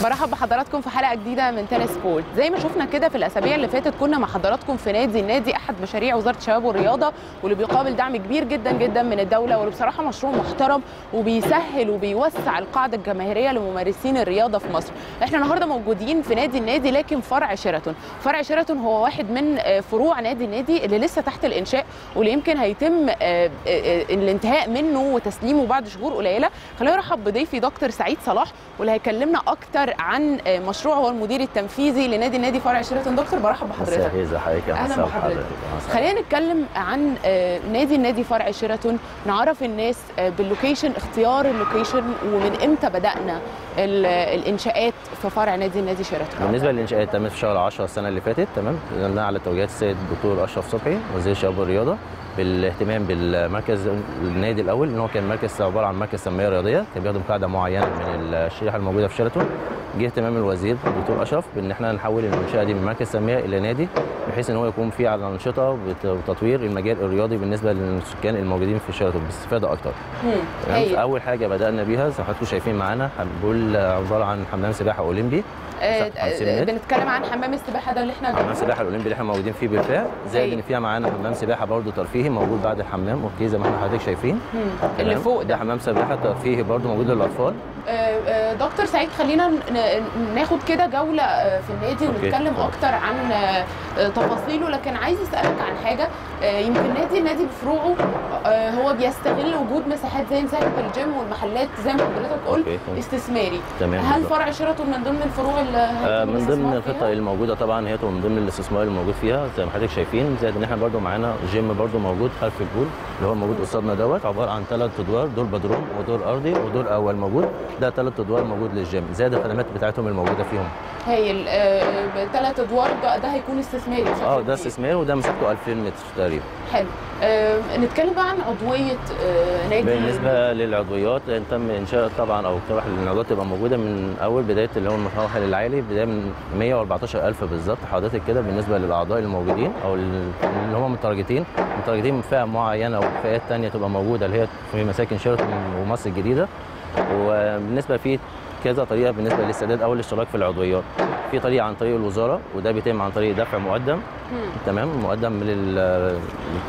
برحب بحضراتكم في حلقه جديده من تنس سبورت زي ما شفنا كده في الاسابيع اللي فاتت كنا مع حضراتكم في نادي النادي احد مشاريع وزاره الشباب والرياضه واللي بيقابل دعم كبير جدا جدا من الدوله واللي بصراحه مشروع محترم وبيسهل وبيوسع القاعده الجماهيريه لممارسين الرياضه في مصر احنا النهارده موجودين في نادي النادي لكن فرع شيراتون فرع شيراتون هو واحد من فروع نادي النادي اللي لسه تحت الانشاء واللي يمكن هيتم الانتهاء منه وتسليمه بعد شهور قليله خلينا نرحب بضيفي دكتور سعيد صلاح واللي هيكلمنا اكتر عن مشروع هو المدير التنفيذي لنادي النادي فرع شيراتون دكتور برحب بحضرتك ازي حضرتك اهلا بحضرتك خلينا نتكلم عن نادي النادي فرع شيراتون نعرف الناس باللوكيشن اختيار اللوكيشن ومن امتى بدانا الانشاءات في فرع نادي النادي شيراتون بالنسبه للانشاءات تمت في شهر 10 السنه اللي فاتت تمام نزلنا على توجيهات السيد الدكتور اشرف صبحي وزير الشباب والرياضه بالاهتمام بالمركز النادي الاول ان هو كان مركز عباره عن مركز تنميه رياضيه كان بيخدم قاعده معينه من الشريحه الموجوده في شيراتون جه اهتمام الوزير الدكتور اشرف بان احنا نحول المنشاه دي من مركز تنميه الى نادي بحيث ان هو يكون فيه على انشطه وتطوير المجال الرياضي بالنسبه للسكان الموجودين في شيراتون باستفاده اكتر. اول حاجه بدانا بيها زي ما حضراتكم شايفين معانا بنقول عباره عن حمام سباحه اولمبي آه بنتكلم عن حمام السباحه ده اللي احنا حمام السباحه الاولمبي اللي احنا موجودين فيه بالفعل زائد ان فيها معانا حمام سباحه برضه ترفيهي موجود بعد الحمام اوكي زي ما احنا حضرتك شايفين اللي فوق ده ده حمام سباحه ترفيهي برضه موجود للاطفال آه دكتور سعيد خلينا ناخد كده جوله في النادي ونتكلم أوكي. اكتر عن تفاصيله لكن عايز اسالك عن حاجه يمكن نادي النادي بفروعه هو بيستغل وجود مساحات زي مساحه الجيم والمحلات زي ما حضرتك قلت أوكي. استثماري تمام هل فرع شيراتون من ضمن الفروع اللي آه من ضمن الخطه الموجوده طبعا هي من ضمن الاستثمار الموجود فيها زي ما حضرتك شايفين زائد ان احنا برده معانا جيم برده موجود خلف البول اللي هو موجود قصادنا دوت عباره عن ثلاث ادوار دور بدروم ودور ارضي ودور اول موجود ده ثلاث ادوار موجود للجيم زائد الخدمات بتاعتهم الموجوده فيهم هايل آه ثلاث ادوار ده, ده هيكون استثماري اه ده استثماري وده مساحته 2000 متر تقريبا حلو آه نتكلم بقى عن عضويه آه نادي بالنسبه للعضويات تم انشاء طبعا او اقتراح ان العضويات تبقى موجوده من اول بدايه اللي هو المتوحل العالي بدايه من 114000 بالظبط حضرتك كده بالنسبه للاعضاء الموجودين او اللي هم متارجتين متارجتين من فئه معينه وفئات ثانيه تبقى موجوده اللي هي في مساكن شيراتون ومصر الجديده وبالنسبه في كذا طريقه بالنسبه للاستعداد او الاشتراك في العضويات في طريقه عن طريق الوزاره وده بيتم عن طريق دفع مقدم تمام مقدم لل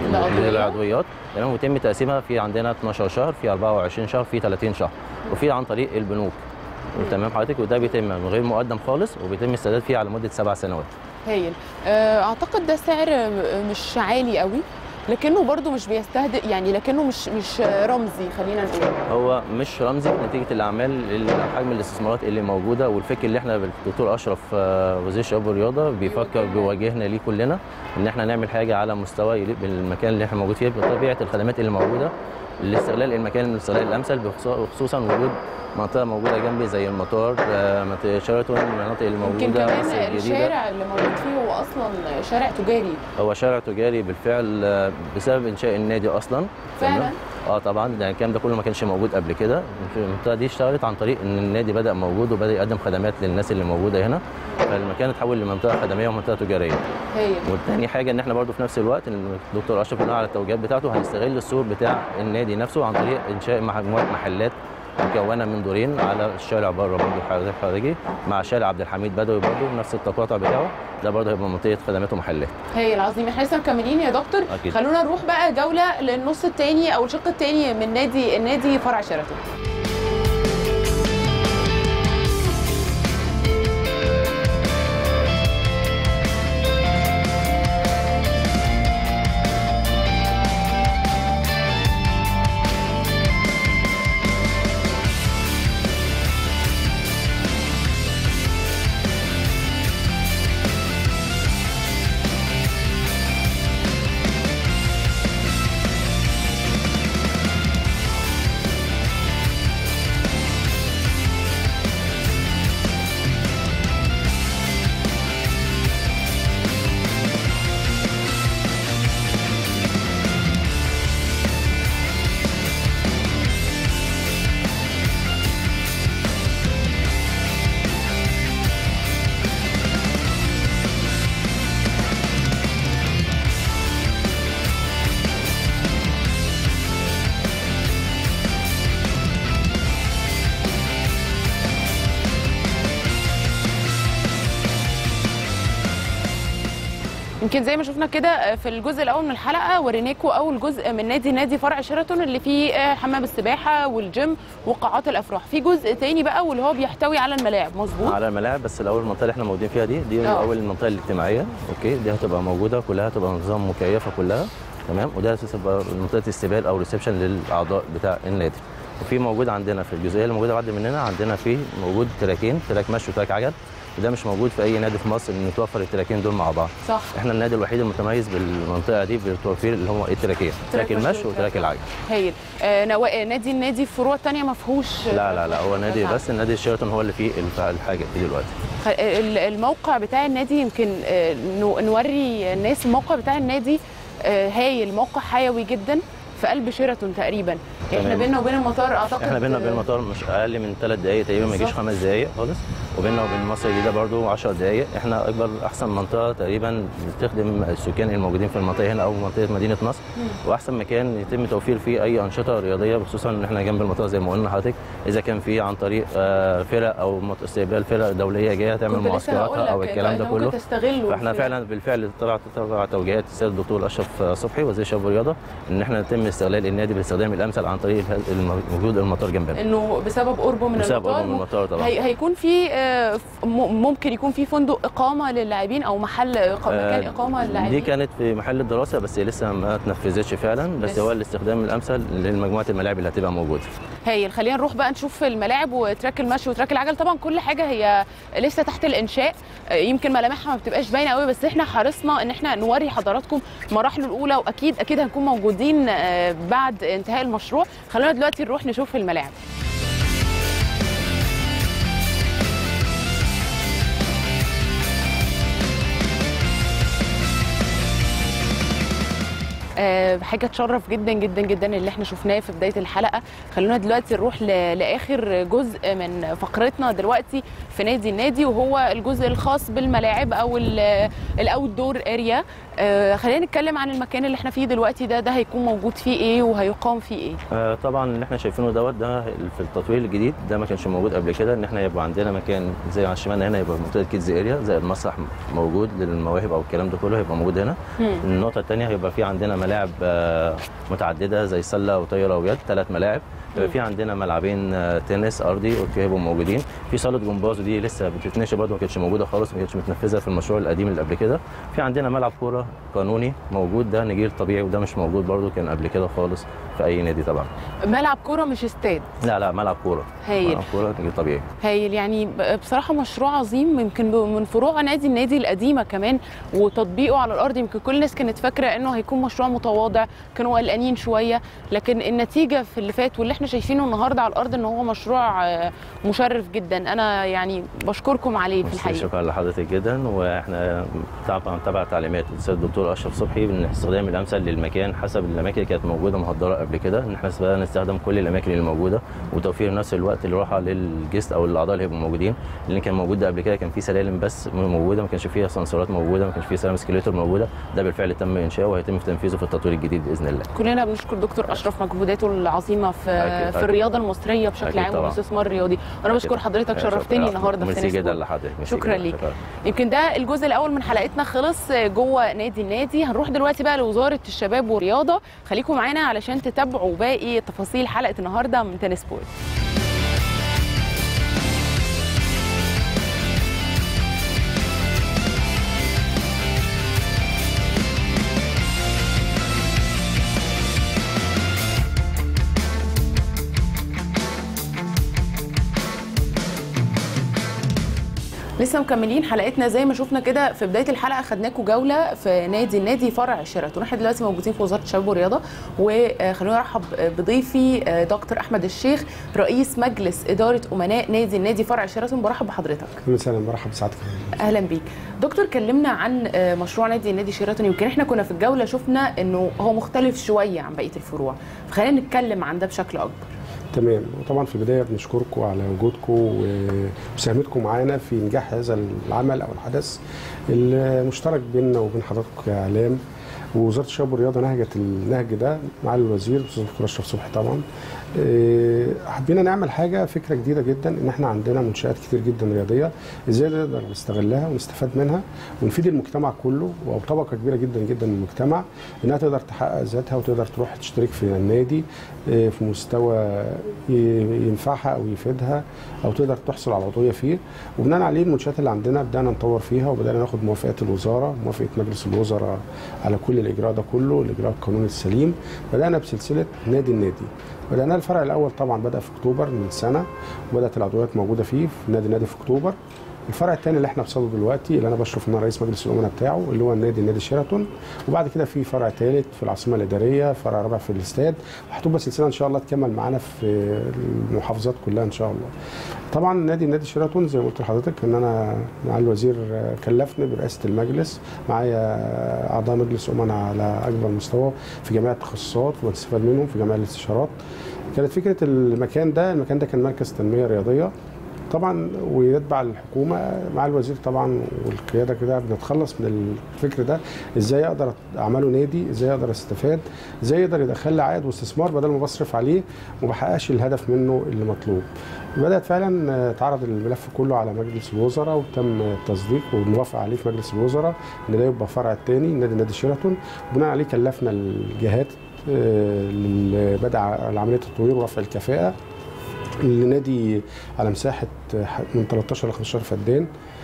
للعضويات تمام ويتم تقسيمها في عندنا 12 شهر في 24 شهر في 30 شهر وفي عن طريق البنوك تمام حضرتك وده بيتم من غير مقدم خالص وبيتم الاستعداد فيه على مده سبع سنوات هايل اعتقد ده سعر مش عالي قوي لكنه برضه مش بيستهدف يعني لكنه مش مش رمزي خلينا نقول هو مش رمزي نتيجه الاعمال حجم الاستثمارات اللي موجوده والفكر اللي احنا الدكتور اشرف وزير الشباب والرياضه بيفكر بيواجهنا ليه كلنا ان احنا نعمل حاجه على مستوى يليق بالمكان اللي احنا موجود فيه بطبيعه الخدمات اللي موجوده لاستغلال المكان الاستغلال الامثل خصوصا وجود منطقه موجوده جنبي زي المطار منطقه شيراتون المناطق اللي موجوده يمكن كمان الشارع اللي موجود فيه هو اصلا شارع تجاري هو شارع تجاري بالفعل بسبب انشاء النادي اصلا فعلا اه طبعا يعني الكلام ده كله ما كانش موجود قبل كده المنطقه دي اشتغلت عن طريق ان النادي بدا موجود وبدا يقدم خدمات للناس اللي موجوده هنا فالمكان اتحول لمنطقه خدميه ومنطقه تجاريه هي والتاني حاجه ان احنا برضو في نفس الوقت ان الدكتور اشرف على التوجيهات بتاعته هنستغل السور بتاع النادي نفسه عن طريق انشاء مجموعه محلات مكونه من دورين على الشارع بره برضه حضرتك خارجي مع شارع عبد الحميد بدوي برضه نفس التقاطع بتاعه ده برضه هيبقى منطقه خدمات ومحلات. هي العظيم احنا لسه مكملين يا دكتور أكيد. خلونا نروح بقى جوله للنص الثاني او الشق الثاني من نادي النادي فرع شيراتون. يمكن زي ما شفنا كده في الجزء الاول من الحلقه وريناكم اول جزء من نادي نادي فرع شيراتون اللي فيه آه، حمام السباحه والجيم وقاعات الافراح في جزء تاني بقى واللي هو بيحتوي على الملاعب مظبوط على الملاعب بس الاول المنطقه اللي احنا موجودين فيها دي دي آه. اول المنطقه الاجتماعيه اوكي دي هتبقى موجوده كلها هتبقى نظام مكيفه كلها تمام وده هتبقى منطقه استقبال او ريسبشن للاعضاء بتاع النادي وفي موجود عندنا في الجزئيه اللي موجوده بعد مننا عندنا في موجود تراكين تراك مشي وتراك عجل وده مش موجود في اي نادي في مصر ان يتوفر التراكين دول مع بعض صح احنا النادي الوحيد المتميز بالمنطقه دي بالتوفير اللي هو التراكين تراك تراك مشي المشي وتراك وتراك العجل هايل آه نوا... نادي النادي فروع تانية ما فيهوش لا لا لا هو نادي نعم. بس النادي الشيراتون هو اللي فيه الف- الحاجه دي دلوقتي خ- ال- الموقع بتاع النادي يمكن آه، نو- نوري الناس الموقع بتاع النادي آه، هايل موقع حيوي جدا في قلب شيراتون تقريبا احنا تمام. بيننا وبين المطار اعتقد احنا بينا وبين المطار مش اقل من ثلاث دقائق تقريبا ما يجيش بالظبط. خمس دقائق خالص وبيننا وبين مصر الجديده برضو 10 دقائق احنا اكبر احسن منطقه تقريبا بتخدم السكان الموجودين في المنطقه هنا او منطقه مدينه نصر واحسن مكان يتم توفير فيه اي انشطه رياضيه خصوصا ان احنا جنب المطار زي ما قلنا لحضرتك اذا كان في عن طريق آه، فرق او مت- استقبال فرق دوليه جايه تعمل كنت لسه هقول معسكراتها او لك، الكلام ده أنت كله ممكن تستغله فاحنا في- فعلا بالفعل طلع طلع توجيهات السيد الدكتور اشرف صبحي وزير الشباب والرياضه ان احنا يتم استغلال النادي بالاستخدام الامثل عن طريق الهز- الم- وجود المطار جنبنا انه بسبب قربه من بسبب المطار قربه من المطار طبعا. هي هيكون في آه، ف- م- ممكن يكون في فندق اقامه للاعبين او محل إق- مكان آه، اقامه دي للاعبين كانت في محل الدراسه بس لسه ما تنفذتش فعلا بس لسه. هو الاستخدام الامثل لمجموعه الملاعب اللي هتبقى موجوده هايل خلينا نروح بقى نشوف الملاعب وتراك المشي وتراك العجل طبعا كل حاجه هي لسه تحت الانشاء آه، يمكن ملامحها ما بتبقاش باينه قوي بس احنا حرصنا ان احنا نوري حضراتكم مراحله الاولى واكيد اكيد هنكون موجودين آه، بعد انتهاء المشروع خلونا دلوقتي نروح نشوف الملاعب آه، حاجه تشرف جدا جدا جدا اللي احنا شفناه في بدايه الحلقه خلونا دلوقتي نروح ل- لاخر جزء من فقرتنا دلوقتي في نادي النادي وهو الجزء الخاص بالملاعب او الاوت دور اريا خلينا نتكلم عن المكان اللي احنا فيه دلوقتي ده ده هيكون موجود فيه ايه وهيقام فيه ايه آه، طبعا اللي احنا شايفينه دوت ده في التطوير الجديد ده ما كانش موجود قبل كده ان احنا يبقى عندنا مكان زي على الشمال هنا يبقى منطقه كيدز اريا زي المسرح موجود للمواهب او الكلام ده كله هيبقى موجود هنا مم. النقطه الثانيه هيبقى في عندنا ملاعب آه، متعدده زي سله وطايره ويد ثلاث ملاعب هيبقى في عندنا ملعبين آه، تنس ارضي اوكي هيبقوا موجودين في صاله جمباز ودي لسه بتتنشئ برضه ما كانتش موجوده خالص ما كانتش متنفذه في المشروع القديم اللي قبل كده في عندنا ملعب كوره قانوني موجود ده نجيل طبيعي وده مش موجود برضه كان قبل كده خالص في اي نادي طبعا ملعب كوره مش استاد لا لا ملعب كوره هايل. ملعب كوره نجيل طبيعي هايل يعني ب- بصراحه مشروع عظيم يمكن ب- من فروع نادي النادي القديمه كمان وتطبيقه على الارض يمكن كل الناس كانت فاكره انه هيكون مشروع متواضع كانوا قلقانين شويه لكن النتيجه في اللي فات واللي احنا شايفينه النهارده على الارض ان هو مشروع آه، مشرف جدا انا يعني بشكركم عليه في ميرسي، الحقيقه شكرا لحضرتك جدا واحنا طبعا تبع تعليمات الاستاذ الدكتور اشرف صبحي ان الاستخدام الامثل للمكان حسب الاماكن اللي كانت موجوده مهدره قبل كده ان احنا بدأنا نستخدم كل الاماكن اللي موجوده وتوفير نفس الوقت الراحه للجست او الاعضاء اللي هيبقوا موجودين اللي كان موجود ده قبل كده كان في سلالم بس موجوده ما كانش فيها اسانسيرات موجوده ما كانش فيه سلام سكيليتور موجوده ده بالفعل تم انشاؤه وهيتم تنفيذه في التطوير الجديد باذن الله كلنا بنشكر دكتور اشرف مجهوداته العظيمه في أكيد، في أكيد. الرياضه المصريه بشكل أكيد عام طبعا. والاستثمار الرياضي وانا بشكر حضرتك شرفتني النهارده في ميرسي تنس جدا بول. لحضرتك ميرسي شكرا جداً، ليك شكرا. يمكن ده الجزء الاول من حلقتنا خلص جوه نادي النادي هنروح دلوقتي بقى لوزاره الشباب والرياضه خليكم معانا علشان تتابعوا باقي تفاصيل حلقه النهارده من تنس بول لسه مكملين حلقتنا زي ما شفنا كده في بدايه الحلقه خدناكم جوله في نادي النادي فرع شيراتون احنا دلوقتي موجودين في وزاره الشباب والرياضه وخلونا نرحب بضيفي دكتور احمد الشيخ رئيس مجلس اداره امناء نادي النادي فرع شيراتون برحب بحضرتك اهلا وسهلا مرحبا بسعادتك اهلا بيك دكتور كلمنا عن مشروع نادي النادي شيراتون يمكن احنا كنا في الجوله شفنا انه هو مختلف شويه عن بقيه الفروع فخلينا نتكلم عن ده بشكل اكبر تمام وطبعا في البدايه بنشكركم على وجودكم ومساهمتكم معانا في نجاح هذا العمل او الحدث المشترك بيننا وبين حضرتك كاعلام ووزاره الشباب والرياضه نهجت النهج ده مع الوزير الاستاذ دكتور اشرف صبحي طبعا آه، حبينا نعمل حاجه فكره جديده جدا ان احنا عندنا منشات كتير جدا رياضيه ازاي نقدر نستغلها ونستفاد منها ونفيد المجتمع كله او طبقه كبيره جدا جدا من المجتمع انها تقدر تحقق ذاتها وتقدر تروح تشترك في النادي آه، في مستوى ي- ينفعها او يفيدها او تقدر تحصل على عضويه فيه وبناء عليه المنشات اللي عندنا بدانا نطور فيها وبدانا ناخد موافقات الوزاره موافقه مجلس الوزراء على كل الاجراء ده كله الاجراء القانوني السليم بدانا بسلسله نادي النادي بدانا الفرع الاول طبعا بدا في اكتوبر من سنه وبدات العضويات موجوده فيه في نادي النادي في اكتوبر الفرع الثاني اللي احنا بصدده دلوقتي اللي انا بشرف ان انا رئيس مجلس الامناء بتاعه اللي هو النادي نادي شيراتون وبعد كده في فرع ثالث في العاصمه الاداريه فرع رابع في الاستاد وهتبقى سلسله ان شاء الله تكمل معانا في المحافظات كلها ان شاء الله طبعا نادي نادي شيراتون زي ما قلت لحضرتك ان انا مع الوزير كلفني برئاسه المجلس معايا اعضاء مجلس امناء على اكبر مستوى في جميع التخصصات وبستفاد منهم في جميع الاستشارات كانت فكره المكان ده المكان ده كان مركز تنميه رياضيه طبعا ويتبع الحكومه مع الوزير طبعا والقياده كده بنتخلص من الفكر ده ازاي اقدر اعمله نادي ازاي اقدر استفاد ازاي يقدر يدخل لي عائد واستثمار بدل ما بصرف عليه وما بحققش الهدف منه اللي مطلوب بدات فعلا آه، اتعرض الملف كله على مجلس الوزراء وتم التصديق والموافقه عليه في مجلس الوزراء ان ده يبقى فرع الثاني نادي نادي شيراتون بناء عليه كلفنا الجهات آه، لبدء عمليه التطوير ورفع الكفاءه النادي على مساحه من 13 ل 15 فدان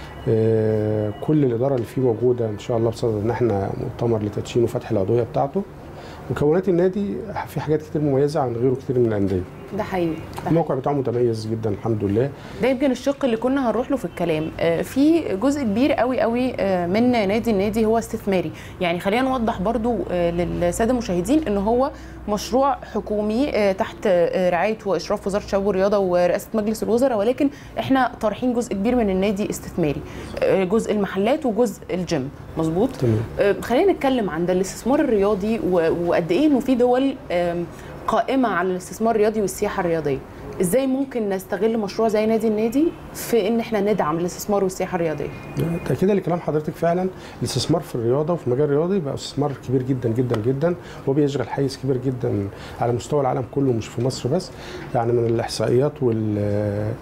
آه، كل الاداره اللي فيه موجوده ان شاء الله بصدد ان احنا مؤتمر لتدشين وفتح العضويه بتاعته مكونات النادي في حاجات كتير مميزه عن غيره كتير من الانديه ده حقيقي ده حقيقي. الموقع بتاعه متميز جدا الحمد لله ده يمكن الشق اللي كنا هنروح له في الكلام آه، في جزء كبير قوي قوي آه، من نادي النادي هو استثماري يعني خلينا نوضح برضو آه، للساده المشاهدين ان هو مشروع حكومي آه، تحت آه، رعايه واشراف وزاره الشباب والرياضه ورئاسه مجلس الوزراء ولكن احنا طارحين جزء كبير من النادي استثماري آه، جزء المحلات وجزء الجيم مظبوط تمام آه، خلينا نتكلم عن ده الاستثمار الرياضي و- وقد ايه انه في دول آم، قائمه على الاستثمار الرياضي والسياحه الرياضيه ازاي ممكن نستغل مشروع زي نادي النادي في ان احنا ندعم الاستثمار والسياحه الرياضيه تأكيدا لكلام حضرتك فعلا الاستثمار في الرياضة وفي المجال الرياضي بقى استثمار كبير جدا جدا جدا وبيشغل حيز كبير جدا على مستوى العالم كله مش في مصر بس يعني من الإحصائيات وال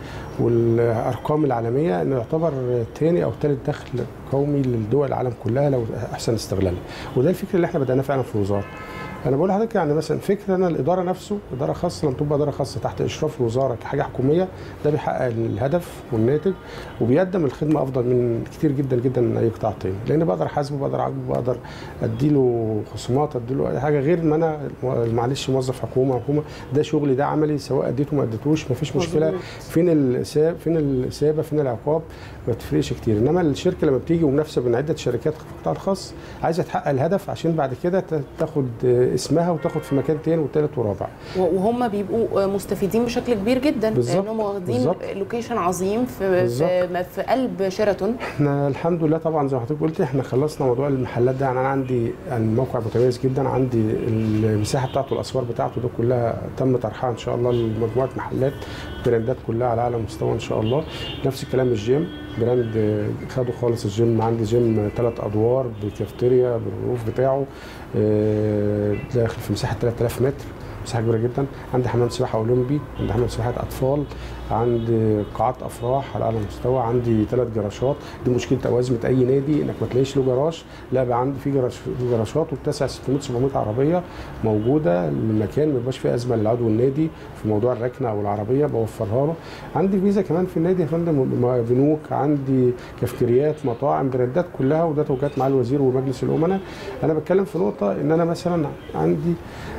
والأرقام العالمية إنه يعتبر تاني أو ثالث دخل قومي للدول العالم كلها لو أحسن استغلالها وده الفكر اللي احنا بدأناه فعلا في الوزارة انا بقول لحضرتك يعني مثلا فكره انا الاداره نفسه اداره خاصه لما تبقى اداره خاصه تحت اشراف الوزاره كحاجه حكوميه ده بيحقق الهدف والناتج وبيقدم الخدمه افضل من كتير جدا جدا من اي قطاع تاني لان بقدر احاسبه بقدر اعاقبه بقدر اديله خصومات اديله اي حاجه غير ما انا معلش موظف حكومه حكومه ده شغلي ده عملي سواء اديته ما اديتوش مفيش مشكله مظبوط. فين الإسابة فين الإسابة فين العقاب ما تفرقش كتير انما الشركه لما بتيجي ومنافسه بين عده شركات في القطاع الخاص عايزه تحقق الهدف عشان بعد كده ت- تاخد اسمها وتاخد في مكان تاني وتالت ورابع و- وهم بيبقوا مستفيدين بشكل كبير جدا بالظبط. لانهم واخدين بالظبط. لوكيشن عظيم في بالظبط. في, في قلب شيراتون احنا الحمد لله طبعا زي ما حضرتك قلت احنا خلصنا موضوع المحلات ده يعني انا عندي الموقع متميز جدا عندي المساحه بتاعته الاسوار بتاعته ده كلها تم طرحها ان شاء الله لمجموعه محلات براندات كلها على اعلى مستوى ان شاء الله نفس الكلام الجيم براند اه، خده خالص الجيم عندي جيم ثلاث ادوار بكافتيريا بالروف بتاعه اه، داخل في مساحه 3000 متر مساحه كبيره جدا عندي حمام سباحه اولمبي عندي حمام سباحه اطفال عندي قاعات افراح على اعلى مستوى عندي ثلاث جراشات دي مشكله او ازمه اي نادي انك ما تلاقيش له جراج لا بقى عندي في جراج في جراشات وبتسع 600 700 عربيه موجوده للمكان ما يبقاش فيه ازمه للعضو النادي في موضوع الركنه او العربيه بوفرها له عندي فيزا كمان في النادي يا فندم م- بنوك عندي كافتريات مطاعم براندات كلها وده توجيهات مع الوزير ومجلس الامناء انا بتكلم في نقطه ان انا مثلا عندي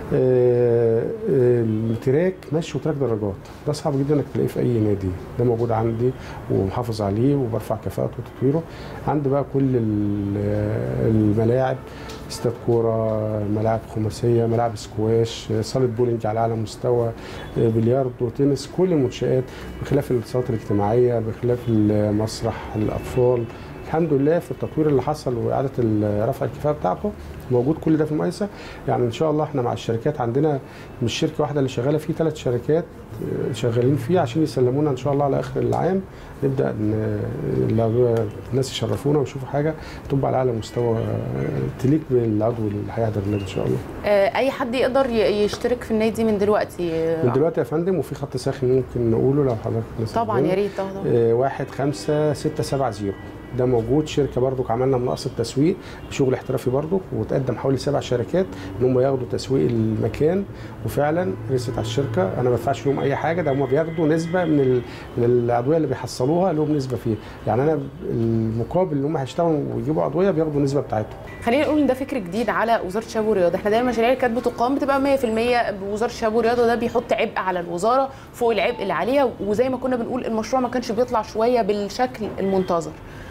آه، آه، التراك مشي وتراك دراجات ده صعب جدا انك تلاقيه في اي نادي ده موجود عندي ومحافظ عليه وبرفع كفاءته وتطويره عندي بقى كل ال- الملاعب استاد كوره ملاعب خماسيه ملاعب سكواش صاله بولينج على اعلى مستوى آه، بلياردو تنس كل المنشات بخلاف الصالات الاجتماعيه بخلاف المسرح الاطفال الحمد لله في التطوير اللي حصل واعاده ال- رفع الكفاءه بتاعته موجود كل ده في المقايسه يعني ان شاء الله احنا مع الشركات عندنا مش شركه واحده اللي شغاله فيه ثلاث شركات آه، شغالين فيه عشان يسلمونا ان شاء الله على اخر العام نبدا ن- لو الناس يشرفونا ويشوفوا حاجه تبقى على اعلى مستوى آه، تليق بالعضو اللي هيحضر النادي ان شاء الله آه، اي حد يقدر ي- يشترك في النادي من دلوقتي آه، من دلوقتي يا فندم وفي خط ساخن ممكن نقوله لو حضرتك مثلا طبعا يا ريت طبعا آه، واحد خمسة ستة سبعة زيرو ده موجود شركه برضو عملنا مناقصه تسويق بشغل احترافي برضو وتقدم حوالي سبع شركات ان هم ياخدوا تسويق المكان وفعلا رست على الشركه انا ما بدفعش لهم اي حاجه ده هم بياخدوا نسبه من ال- من الادويه اللي بيحصلوها لهم نسبه فيها يعني انا المقابل اللي هم هيشتغلوا ويجيبوا ادويه بياخدوا النسبه بتاعتهم خلينا نقول ان ده فكر جديد على وزاره الشباب والرياضه احنا دايما المشاريع اللي كانت بتقام بتبقى 100% بوزاره الشباب والرياضه ده بيحط عبء على الوزاره فوق العبء اللي عليها وزي ما كنا بنقول المشروع ما كانش بيطلع شويه بالشكل المنتظر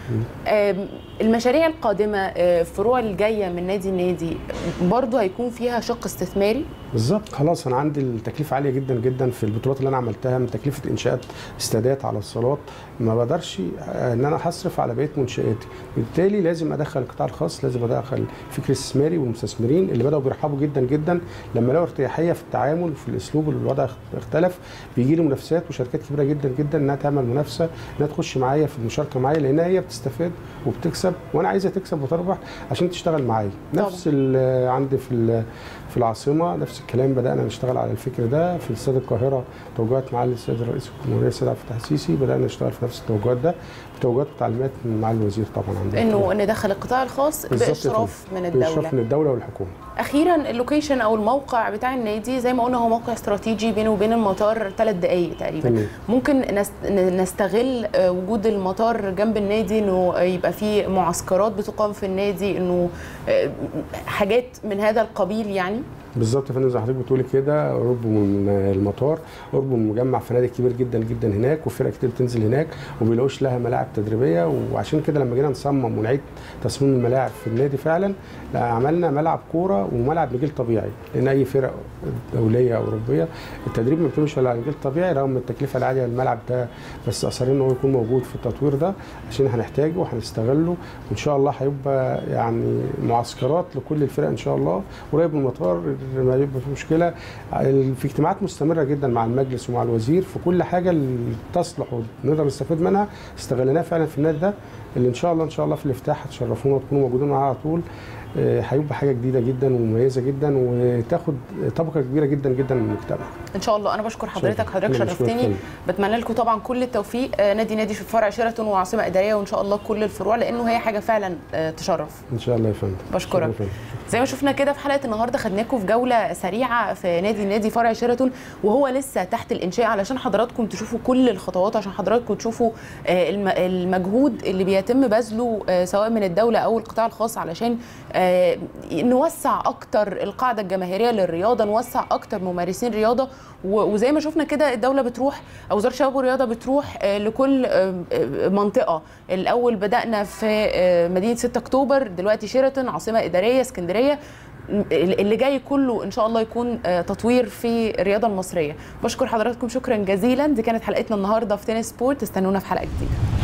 آم، المشاريع القادمه آه، الفروع الجايه من نادي النادي برضو هيكون فيها شق استثماري بالظبط خلاص انا عندي التكلفه عاليه جدا جدا في البطولات اللي انا عملتها من تكلفه انشاءات استادات على الصالات ما بقدرش ان انا هصرف على بقيه منشاتي بالتالي لازم ادخل القطاع الخاص لازم ادخل فكر استثماري والمستثمرين اللي بداوا بيرحبوا جدا جدا لما لقوا ارتياحيه في التعامل في الاسلوب الوضع اختلف بيجي لي منافسات وشركات كبيره جدا جدا انها تعمل منافسه انها تخش معايا في المشاركه معايا لان هي بتستفاد وبتكسب وانا عايزه تكسب وتربح عشان تشتغل معايا نفس ال- عندي في ال- في العاصمه نفس الكلام بدانا نشتغل على الفكر ده في استاد القاهره توجهات معالي السيد الرئيس الجمهوريه السيد عبد الفتاح السيسي بدانا نشتغل في نفس التوجهات ده بتوجهات وتعليمات من معالي الوزير طبعا عندنا انه ندخل القطاع الخاص بالظبط يا باشراف فندم. من الدوله بإشراف من الدوله والحكومه اخيرا اللوكيشن او الموقع بتاع النادي زي ما قلنا هو موقع استراتيجي بينه وبين المطار ثلاث دقائق تقريبا تمام. ممكن نست- نستغل آه، وجود المطار جنب النادي انه يبقى فيه معسكرات بتقام في النادي انه آه، حاجات من هذا القبيل يعني بالظبط يا فندم زي ما حضرتك بتقولي كده قرب من المطار قرب من مجمع فنادق كبير جدا جدا هناك وفرق كتير بتنزل هناك وبيلاقوش لها ملاعب تدريبيه وعشان كده لما جينا نصمم ونعيد تصميم الملاعب في النادي فعلا لا عملنا ملعب كوره وملعب نجيل طبيعي لان اي فرق دوليه او اوروبيه التدريب ما بتمشي على نجيل طبيعي رغم التكلفه العاليه للملعب ده بس اصرين ان هو يكون موجود في التطوير ده عشان هنحتاجه وهنستغله وان شاء الله هيبقى يعني معسكرات لكل الفرق ان شاء الله قريب من المطار ما يبقى في مشكله في اجتماعات مستمره جدا مع المجلس ومع الوزير في كل حاجه اللي تصلح ونقدر نستفيد منها استغلناها فعلا في النادي ده اللي ان شاء الله ان شاء الله في الافتتاح هتشرفونا وتكونوا موجودين معانا على طول آه، هيبقى حاجه جديده جدا ومميزه جدا وتاخد طبقه كبيره جدا جدا من المجتمع ان شاء الله انا بشكر حضرتك شكراً. حضرتك أنا بشكرك شرفتني فندم. بتمنى لكم طبعا كل التوفيق آه، نادي نادي في فرع شيراتون وعاصمه اداريه وان شاء الله كل الفروع لانه هي حاجه فعلا آه، تشرف ان شاء الله يا فندم بشكرك. شكراً يا فندم. زي ما شفنا كده في حلقه النهارده خدناكم في جوله سريعه في نادي نادي فرع شيراتون وهو لسه تحت الانشاء علشان حضراتكم تشوفوا كل الخطوات عشان حضراتكم تشوفوا آه، الم- المجهود اللي بيتم بذله آه، سواء من الدوله او القطاع الخاص علشان آه، نوسع اكتر القاعده الجماهيريه للرياضه نوسع اكتر ممارسين رياضه و- وزي ما شفنا كده الدوله بتروح او وزاره الشباب والرياضه بتروح آه، لكل آه، آه، منطقه الاول بدانا في آه، مدينه 6 اكتوبر دلوقتي شيراتون عاصمه اداريه اسكندريه اللي جاي كله ان شاء الله يكون آه، تطوير في الرياضه المصريه بشكر حضراتكم شكرا جزيلا دي كانت حلقتنا النهارده في تنس سبورت استنونا في حلقه جديده